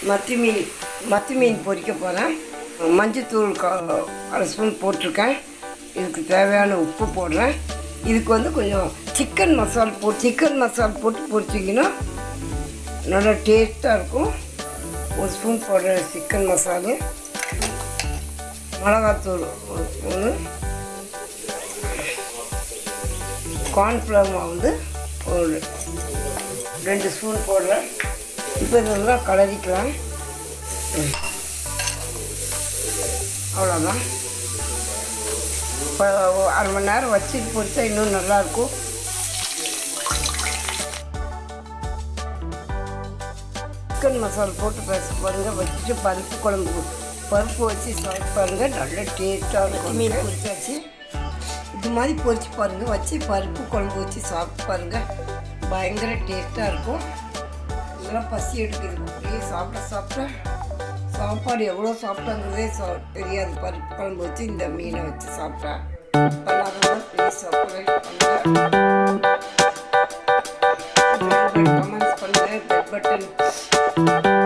மத்தி மீன் மத்தி மீன் பொரிக்க போகிறேன் மஞ்சத்தூள் கா அரை ஸ்பூன் போட்டிருக்கேன் இதுக்கு தேவையான உப்பு போடுறேன் இதுக்கு வந்து கொஞ்சம் சிக்கன் மசால் போட்டு சிக்கன் மசால் போட்டு பொரிச்சிங்கன்னா நல்லா டேஸ்ட்டாக இருக்கும் ஒரு ஸ்பூன் போடுற சிக்கன் மசாலு மிளகாத்தூள் ஒரு ஸ்பூனு கார்ன்ஃப்ளவர் மாவு வந்து ஒரு ரெண்டு ஸ்பூன் போடுறேன் இப்போ இதெல்லாம் கலரிக்கலாம் ம். அவ்வளோதான் இப்போ அரை மணி நேரம் வச்சுட்டு பொரிச்சா இன்னும் நல்லாயிருக்கும் சிக்கன் மசாலா போட்டு பேச பாருங்கள் வச்சுட்டு பருப்பு குழம்பு பருப்பு வச்சு சாப்பிட்டு பாருங்கள் நல்ல டேஸ்ட்டாக இருக்கும் மீன் பொரிச்சாச்சு இது மாதிரி பொரிச்சு பாருங்கள் வச்சு பருப்பு குழம்பு வச்சு சாப்பிட்டு பாருங்கள் பயங்கர டேஸ்ட்டாக இருக்கும் இதெல்லாம் பசி எடுக்குது அப்படியே சாப்பிட சாப்பிட சாப்பாடு எவ்வளோ சாப்பிட்டாங்கிறதே சா தெரியாது பருப்பு குழம்பு வச்சு இந்த மீனை வச்சு சாப்பிட்டா பண்ணாதான் ப்ளீஸ் சப்ஸ்கிரைப் பண்ணுங்கள் கமெண்ட்ஸ் பண்ணுங்கள் பெல் பட்டன்